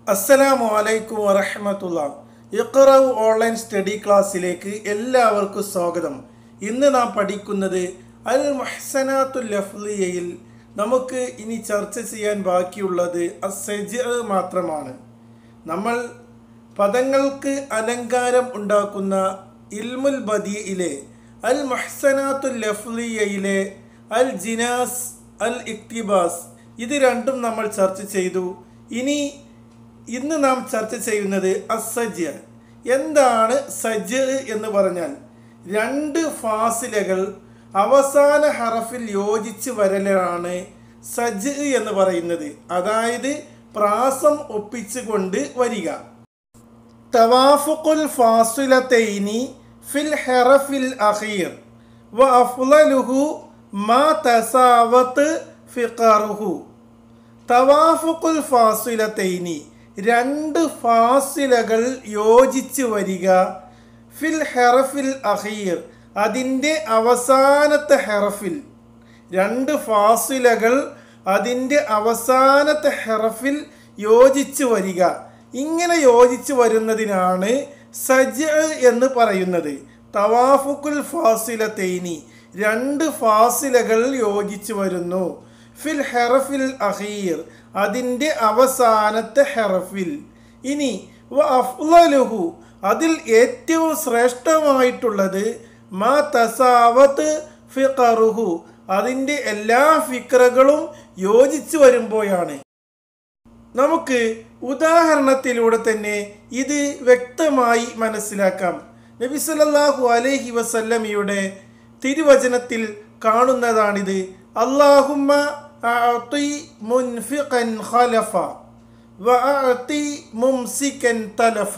അസ്സലാമു അലൈക്കും വറഹമത്തുള്ള ഇഖറവ് ഓൺലൈൻ സ്റ്റഡി ക്ലാസ്സിലേക്ക് എല്ലാവർക്കും സ്വാഗതം ഇന്ന് നാം പഠിക്കുന്നത് അൽ മഹ്സനാത്തുൽ ലഫ്ലിയയിൽ നമുക്ക് ഇനി ചർച്ച ചെയ്യാൻ ബാക്കിയുള്ളത് അസജ് മാത്രമാണ് നമ്മൾ പദങ്ങൾക്ക് അലങ്കാരം ഉണ്ടാക്കുന്ന ഇൽമുൽ ബദിയിലെ അൽ മഹ്സനാത്തുൽ ലഫ്ലിയയിലെ അൽ ജിനാസ് അൽ ഇക്തിബാസ് ഇത് രണ്ടും നമ്മൾ ചർച്ച ചെയ്തു ഇനി ഇന്ന് നാം ചർച്ച ചെയ്യുന്നത് അസജ് എന്താണ് സജ് എന്ന് പറഞ്ഞാൽ രണ്ട് ഫാസിലകൾ അവസാന ഹറഫിൽ യോജിച്ച് വരലാണ് സജ് എന്ന് പറയുന്നത് അതായത് പ്രാസം ഒപ്പിച്ചുകൊണ്ട് വരിക തവാഫുഖുൽ ഫാസിലത്തൈനി ഫിൽ ഹെറഫിൽ അഖീർ വ അഫ്ളലുഹു മാ തസാവത്ത് ഫിഖറുഹു തവാഫുഖുൽ ഫാസിലത്തൈനി രണ്ട് ഫാസിലകൾ യോജിച്ച് വരിക ഫിൽ ഹെറഫിൽ അഖീർ അതിൻ്റെ അവസാനത്തെ ഹെറഫിൽ രണ്ട് ഫാസിലകൾ അതിൻ്റെ അവസാനത്തെ ഹെറഫിൽ യോജിച്ച് വരിക ഇങ്ങനെ യോജിച്ച് വരുന്നതിനാണ് സജ് എന്ന് പറയുന്നത് തവാഫുക്കുൽ ഫാസിലത്തൈനി രണ്ട് ഫാസിലകൾ യോജിച്ച് വരുന്നു ഫിൽ ഹെറഫിൽ അഹീർ അതിൻ്റെ അവസാനത്തെ ഹെറഫിൽ ഇനി വ അഫ്ലലുഹു അതിൽ ഏറ്റവും ശ്രേഷ്ഠമായിട്ടുള്ളത് മാ തസാവത്ത് ഫിഖറുഹു അതിൻ്റെ എല്ലാ ഫിക്രകളും യോജിച്ച് വരുമ്പോഴാണ് നമുക്ക് ഉദാഹരണത്തിലൂടെ തന്നെ ഇത് വ്യക്തമായി മനസ്സിലാക്കാം നബി സല്ലല്ലാഹു അലൈഹി വസല്ലമയുടെ തിരുവചനത്തിൽ കാണുന്നതാണിത് അള്ളാഹുമ്മ അഅതി മുൻഫിഖൻ ഖലഫ വഅതി മുംസിക്കൻ തലഫ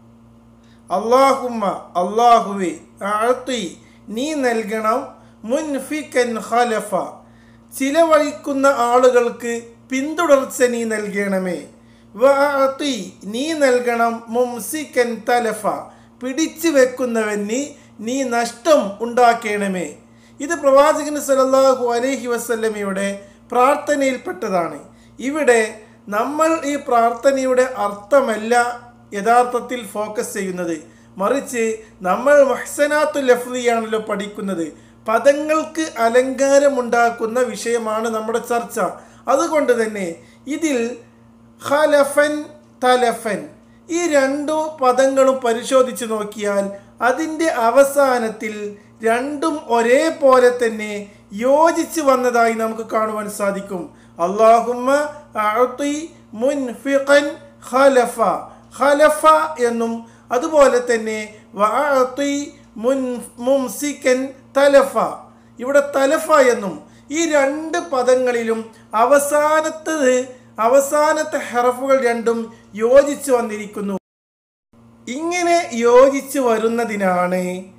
അള്ളാഹുമ്മ അള്ളാഹുവെ അഅതി നീ നൽകണം മുൻഫിക്കൻ ഖലഫ ചിലവഴിക്കുന്ന ആളുകൾക്ക് പിന്തുടർച്ച നീ നൽകണമേ വഅതി നീ നൽകണം മുംസിക്കൻ തലഫ പിടിച്ചു വെക്കുന്നവന് നീ നഷ്ടം ഉണ്ടാക്കണമേ ഇത് പ്രവാചകൻ സല്ലല്ലാഹു അലൈഹി വസല്ലമയുടെ പ്രാർത്ഥനയിൽപ്പെട്ടതാണ് ഇവിടെ നമ്മൾ ഈ പ്രാർത്ഥനയുടെ അർത്ഥമല്ല യഥാർത്ഥത്തിൽ ഫോക്കസ് ചെയ്യുന്നത് മറിച്ച് നമ്മൾ മഹ്സനാത്തു ലഫ്ലിയാണല്ലോ പഠിക്കുന്നത് പദങ്ങൾക്ക് അലങ്കാരമുണ്ടാക്കുന്ന വിഷയമാണ് നമ്മുടെ ചർച്ച അതുകൊണ്ട് തന്നെ ഇതിൽ ഖലഫൻ തലഫൻ ഈ രണ്ടു പദങ്ങളും പരിശോധിച്ച് നോക്കിയാൽ അതിൻ്റെ അവസാനത്തിൽ രണ്ടും ഒരേപോലെ തന്നെ യോജിച്ച് വന്നതായി നമുക്ക് കാണുവാൻ സാധിക്കും അള്ളാഹുമ്മ അഅതി മുൻഫിഖൻ ഖലഫ ഖലഫ എന്നും അതുപോലെ തന്നെ വഅതി മുൻ മുംസിക്കൻ തലഫ ഇവിടെ തലഫ എന്നും ഈ രണ്ട് പദങ്ങളിലും അവസാനത്തത് അവസാനത്തെ ഹെറഫുകൾ രണ്ടും യോജിച്ച് വന്നിരിക്കുന്നു ഇങ്ങനെ യോജിച്ച് വരുന്നതിനാണ്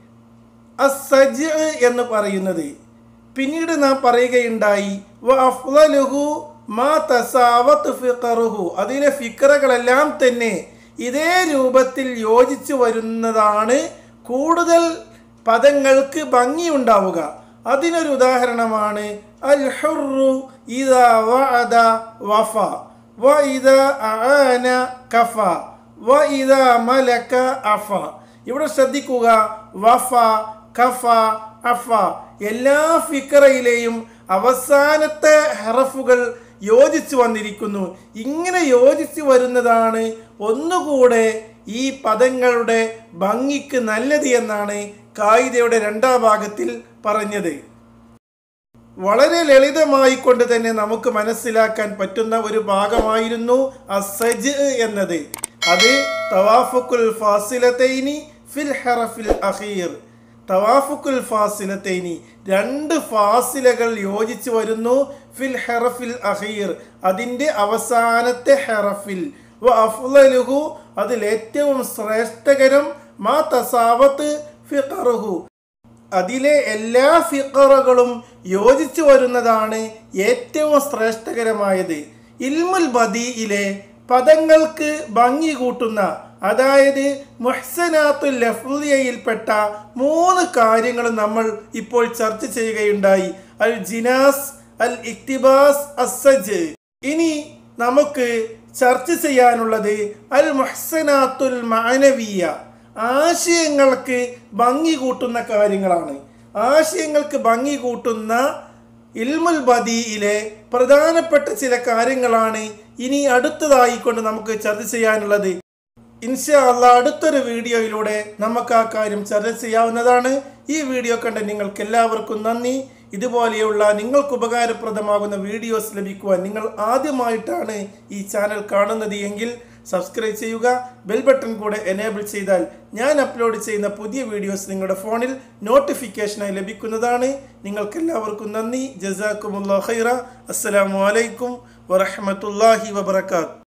അസജ് എന്ന് പറയുന്നത് പിന്നീട് നാം പറയുകയുണ്ടായി വ അഫ്ളലുഹു മാ തസാവത്ത് ഫിഖറുഹു അതിലെ ഫിക്രകളെല്ലാം തന്നെ ഇതേ രൂപത്തിൽ യോജിച്ച് വരുന്നതാണ് കൂടുതൽ പദങ്ങൾക്ക് ഭംഗിയുണ്ടാവുക അതിനൊരു ഉദാഹരണമാണ് അൽ ഹുറു ഇദാ വഅദ വഫ വ ഇദാ അആന കഫ വ ഇദാ മലക അഫ ഇവിടെ ശ്രദ്ധിക്കുക വഫ കഫ അഫ എല്ലാ ഫിക്കറയിലെയും അവസാനത്തെ ഹറഫുകൾ യോജിച്ചു വന്നിരിക്കുന്നു ഇങ്ങനെ യോജിച്ചു വരുന്നതാണ് ഒന്നുകൂടെ ഈ പദങ്ങളുടെ ഭംഗിക്ക് നല്ലത് എന്നാണ് കായികയുടെ രണ്ടാം ഭാഗത്തിൽ പറഞ്ഞത് വളരെ ലളിതമായി കൊണ്ട് തന്നെ നമുക്ക് മനസ്സിലാക്കാൻ പറ്റുന്ന ഒരു ഭാഗമായിരുന്നു അസജ് എന്നത് അത് തവാഫുക്കുൽ ഫാസിലത്തൈനി ഫിൽ ഹറഫിൽ അഖീർ തവാഫുക്കുൽ ഫാസിലത്തൈനി രണ്ട് ഫാസിലകൾ യോജിച്ച് വരുന്നു ഫിൽ ഹെറഫിൽ അഖീർ അതിൻ്റെ അവസാനത്തെ ഹെറഫിൽ വ അഫ്ലലുഹു അതിൽ ഏറ്റവും ശ്രേഷ്ഠകരം മാ തസാവത്ത് ഫിഖറുഹു അതിലെ എല്ലാ ഫിഖറുകളും യോജിച്ചു വരുന്നതാണ് ഏറ്റവും ശ്രേഷ്ഠകരമായത് ഇൽമുൽ ബദിയിലെ പദങ്ങൾക്ക് ഭംഗി കൂട്ടുന്ന അതായത് മുഹ്സനാത്തുൽ ലഫ്ലിയയിൽപ്പെട്ട മൂന്ന് കാര്യങ്ങൾ നമ്മൾ ഇപ്പോൾ ചർച്ച ചെയ്യുകയുണ്ടായി അൽ ജിനാസ് അൽ ഇക്തിബാസ് അസജ് ഇനി നമുക്ക് ചർച്ച ചെയ്യാനുള്ളത് അൽ മുഹ്സനാത്തുൽ മാനവീയ ആശയങ്ങൾക്ക് ഭംഗി കൂട്ടുന്ന കാര്യങ്ങളാണ് ആശയങ്ങൾക്ക് ഭംഗി കൂട്ടുന്ന ഇൽമുൽ ബദിയിലെ പ്രധാനപ്പെട്ട ചില കാര്യങ്ങളാണ് ഇനി അടുത്തതായി കൊണ്ട് നമുക്ക് ചർച്ച ചെയ്യാനുള്ളത് ഇൻഷാ അല്ല അടുത്തൊരു വീഡിയോയിലൂടെ നമുക്ക് ആ കാര്യം ചർച്ച ചെയ്യാവുന്നതാണ് ഈ വീഡിയോ കണ്ട നിങ്ങൾക്ക് എല്ലാവർക്കും നന്ദി ഇതുപോലെയുള്ള നിങ്ങൾക്ക് ഉപകാരപ്രദമാകുന്ന വീഡിയോസ് ലഭിക്കുവാൻ നിങ്ങൾ ആദ്യമായിട്ടാണ് ഈ ചാനൽ കാണുന്നത് എങ്കിൽ സബ്സ്ക്രൈബ് ചെയ്യുക ബെൽ ബട്ടൺ കൂടെ എനേബിൾ ചെയ്താൽ ഞാൻ അപ്ലോഡ് ചെയ്യുന്ന പുതിയ വീഡിയോസ് നിങ്ങളുടെ ഫോണിൽ നോട്ടിഫിക്കേഷനായി ലഭിക്കുന്നതാണ് നിങ്ങൾക്ക് എല്ലാവർക്കും നന്ദി ജസാക്കുമുല്ലാ ഖൈറ അസ്സലാമു അലൈക്കും വറഹ്മത്തുള്ളാഹി വബറകാത്ത്